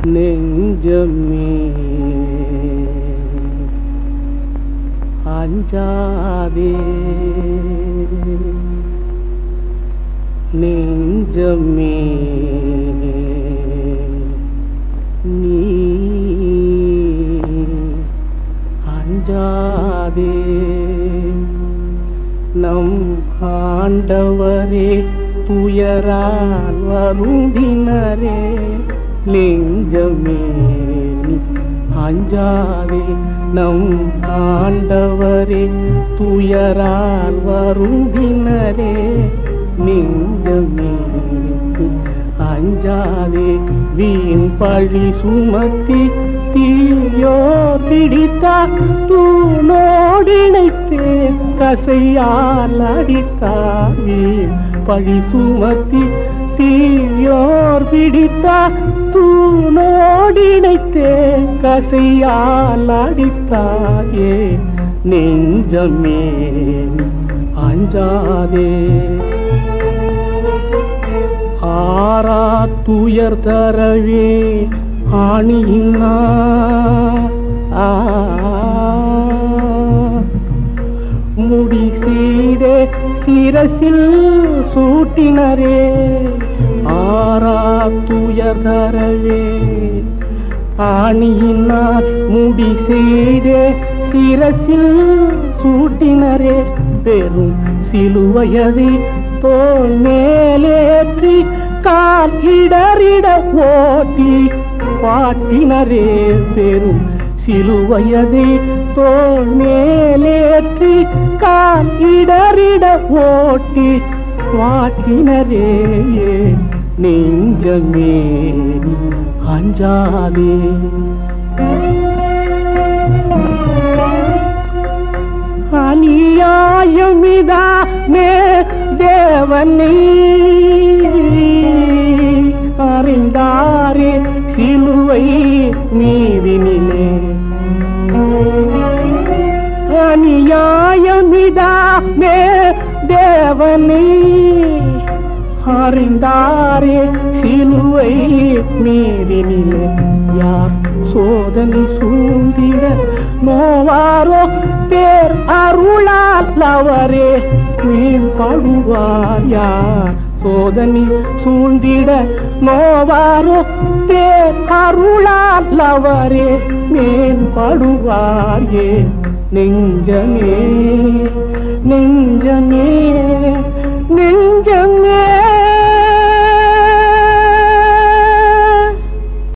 நெஞ்சமே அஞ்சாதே நெஞ்சமே நீ அஞ்சாதே நம் ஆண்டவரே துயரால் வருந்தினரே நெஞ்சமே நீ அஞ்சாதே நம் ஆண்டவரே துயரால் வருந்தினரே நெஞ்சமே நீ அஞ்சாதே வீண் பழி சுமத்தி தீயோர் பிடித்தார் தூணோடிணைத்தே கசையால் அடித்தார் வீண் பழி சுமத்தி தீயோர் பிடித்தார் தூணோடிணைத்தே கசையால் அடித்தாயே நெஞ்சமே அஞ்சாதே ஆரா துயர் தரவே ஆணியின்னா ஆ முடி சீரே சிரசில் சூட்டினரே ஆரா துயர் தரவே ஆணியினால் முடி செய்தே சிரசில் சூட்டினரே பெரும் சிலுவையதை தோல் மேலேற்றி கால் இடறிட ஓட்டி பாட்டினரே பெரும் சிலுவையதை தோல் மேலேற்றி கால் இடறிட ஓட்டி பாட்டினரே நெஞ்சமே அஞ்சாதே அநியாயமிதா மே தேவனை அறிந்தாரே சிலுவை மீதினிலே அநியாயமிதா மே தேவனை அறிந்தாரே சிலுவை மீதினிலே யார் சோதனை சூழ்ந்திட நோவாரோ பேர் அருளால் அவரே மீன் படுவார் யார் சோதனை சூழ்ந்திட நோவாரோ பேர் அருளால் அவரே மேன் படுவார் ஏ நெஞ்சமே நெஞ்சமே